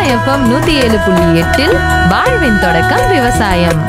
FM நூத்தி ஏழு புள்ளி எட்டில் வாழ்வின் தொடக்கம் விவசாயம்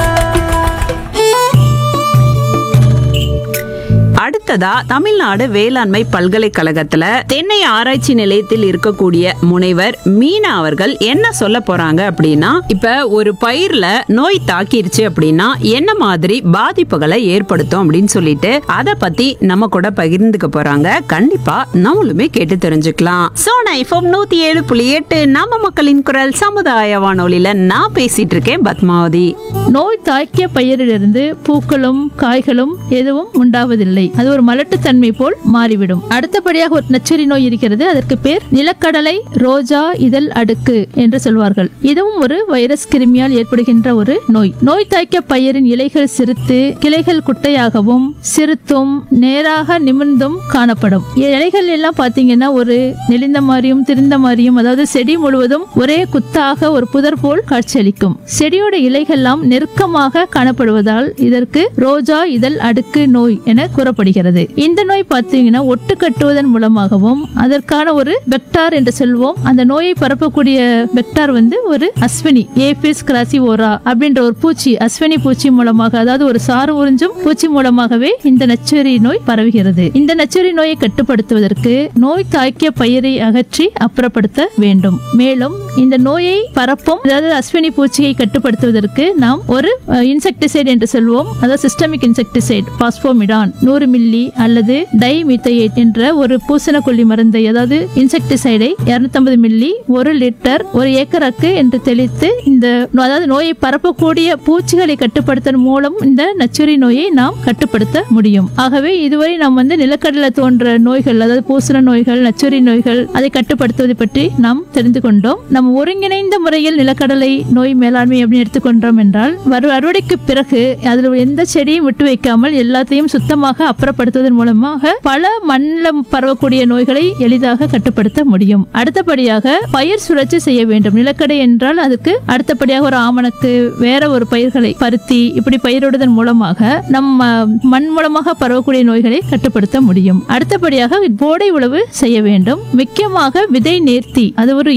அடுத்ததா தமிழ்நாடு வேளாண்மை பல்கலைக்கழகத்துல தென்னை ஆராய்ச்சி நிலையத்தில் இருக்கக்கூடிய முனைவர் மீனா அவர்கள் என்ன சொல்ல போறாங்க அப்படின்னா இப்ப ஒரு பயிர்ல நோய் தாக்கிருச்சு அப்படின்னா என்ன மாதிரி பாதிப்புகளை ஏற்படுத்தும் அப்படின்னு சொல்லிட்டு அத பத்தி நம்ம கூட பகிர்ந்துக்க போறாங்க கண்டிப்பா நம்மளுமே கேட்டு தெரிஞ்சுக்கலாம் சோனா ஐஃபோம் நூத்தி ஏழு புள்ளி எட்டு நம்ம மக்களின் குரல் சமுதாய வானொலியில நான் பேசிட்டு இருக்கேன் பத்மாவதி நோய் தாக்கிய பயிரிலிருந்து பூக்களும் காய்களும் எதுவும் உண்டாவதில்லை அது ஒரு மலட்டுத்தன்மை போல் மாறிவிடும் அடுத்தபடியாக ஒரு நச்சுரி நோய் இருக்கிறது அதற்கு பேர் நிலக்கடலை ரோஜா இதழ் அடுக்கு என்று சொல்வார்கள் இதுவும் ஒரு வைரஸ் கிருமியால் ஏற்படுகின்ற ஒரு நோய் நோய் தாக்கிய பயிரின் இலைகள் சிறுத்து கிளைகள் குட்டையாகவும் சிறுத்தும் நேராக நிமிர்ந்தும் காணப்படும் இலைகள் எல்லாம் பாத்தீங்கன்னா ஒரு நெளிந்த மாதிரியும் திரிந்த மாதிரியும் அதாவது செடி முழுவதும் ஒரே குத்தாக ஒரு புதர் போல் காட்சியளிக்கும் செடியோட இலைகள்லாம் நெருக்கமாக காணப்படுவதால் இதற்கு ரோஜா இதழ் அடுக்கு நோய் என கூறப்படுகிறது இந்த நோய் பார்த்தீங்கன்னா ஒட்டு கட்டுவதன் மூலமாகவும் அதற்கான ஒரு வெக்டார் என்று சொல்வோம் அந்த நோயை பரப்பக்கூடிய வெக்டார் வந்து ஒரு அஸ்வினி ஏபிஸ் கிராசிவோரா அப்படின்ற ஒரு பூச்சி அஸ்வினி பூச்சி மூலமாக அதாவது ஒரு சாறு உறிஞ்சும் பூச்சி மூலமாகவே இந்த நச்சுரி நோய் பரவுகிறது இந்த நச்சுரி நோயை கட்டுப்படுத்துவதற்கு நோய் தாக்கிய பயிரை அகற்றி அப்புறப்படுத்த வேண்டும் மேலும் இந்த நோயை பரப்பும் அதாவது அஸ்வினி பூச்சியை கட்டுப்படுத்துவதற்கு நாம் ஒரு இன்செக்டிசைட் என்று சொல்வோம் அதாவது சிஸ்டமிக் இன்செக்டிசைட் பாஸ்போமிடான் நூறு மில்லி அல்லது டைமித்தையேட் என்ற ஒரு பூசணக்கொல்லி மருந்தை அதாவது இன்செக்டிசைடை 250 மில்லி ஒரு லிட்டர் ஒரு ஏக்கருக்கு என்று தெளித்து இந்த நோ- அதாவது நோயை பரப்பக்கூடிய பூச்சிகளை கட்டுப்படுத்துவதன் மூலம் இந்த நச்சுரி நோயை நாம் கட்டுப்படுத்த முடியும் ஆகவே இதுவரை நாம் வந்து நிலக்கடலை தோன்ற நோய்கள் அதாவது பூசண நோய்கள் நச்சுரி நோய்கள் அதை கட்டுப்படுத்துவது பற்றி நாம் தெரிந்து கொண்டோம் நம்ம ஒருங்கிணைந்த முறையில் நிலக்கடலை நோய் மேலாண்மை அப்படின்னு எடுத்துக்கொண்டோம் என்றால் வரு அறுவடைக்கு பிறகு அதில் எந்த செடியும் விட்டு வைக்காமல் எல்லாத்தையும் சுத்தமாக அப்புறப்படுத்துவதன் மூலமாக பல மண்ணில் பரவக்கூடிய நோய்களை எளிதாக கட்டுப்படுத்த முடியும் அடுத்தபடியாக பயிர் சுழற்சி செய்ய வேண்டும் நிலக்கடை என்றால் அதுக்கு அடுத்தபடியாக ஒரு ஆமணக்கு வேற ஒரு பயிர்களை பருத்தி இப்படி பயிரிடுவதன் மூலமாக நம்ம மண் மூலமாக பரவக்கூடிய நோய்களை கட்டுப்படுத்த முடியும் அடுத்தபடியாக போடை உழவு செய்ய வேண்டும் முக்கியமாக விதை நேர்த்தி அது ஒரு